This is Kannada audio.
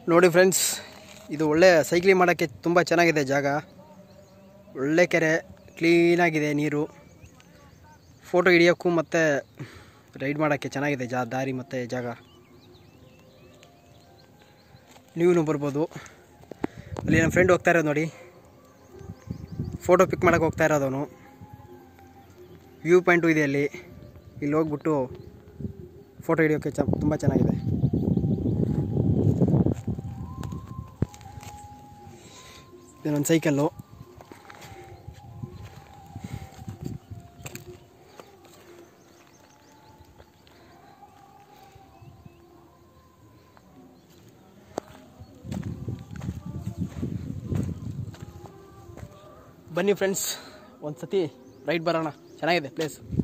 ನೋಡಿ ಫ್ರೆಂಡ್ಸ್ ಇದು ಒಳ್ಳೆ ಸೈಕ್ಲಿಂಗ್ ಮಾಡೋಕ್ಕೆ ತುಂಬ ಚೆನ್ನಾಗಿದೆ ಜಾಗ ಒಳ್ಳೆ ಕೆರೆ ಕ್ಲೀನಾಗಿದೆ ನೀರು ಫೋಟೋ ಹಿಡಿಯೋಕ್ಕೂ ಮತ್ತು ರೈಡ್ ಮಾಡೋಕ್ಕೆ ಚೆನ್ನಾಗಿದೆ ಜಾ ದಾರಿ ಮತ್ತು ಜಾಗ ನೀವು ಬರ್ಬೋದು ಅಲ್ಲಿ ನಮ್ಮ ಫ್ರೆಂಡ್ ಹೋಗ್ತಾ ಇರೋದು ನೋಡಿ ಫೋಟೋ ಪಿಕ್ ಮಾಡೋಕೆ ಹೋಗ್ತಾ ಇರೋದವನು ವ್ಯೂ ಪಾಯಿಂಟು ಇದೆ ಅಲ್ಲಿ ಇಲ್ಲಿ ಹೋಗ್ಬಿಟ್ಟು ಫೋಟೋ ಹಿಡಿಯೋಕ್ಕೆ ಚ ತುಂಬ ಚೆನ್ನಾಗಿದೆ ಇದು ನನ್ನ ಸೈಕಲ್ಲು ಬನ್ನಿ ಫ್ರೆಂಡ್ಸ್ ಒಂದು ಸತಿ ರೈಡ್ ಬರೋಣ ಚೆನ್ನಾಗಿದೆ ಪ್ಲೇಸ್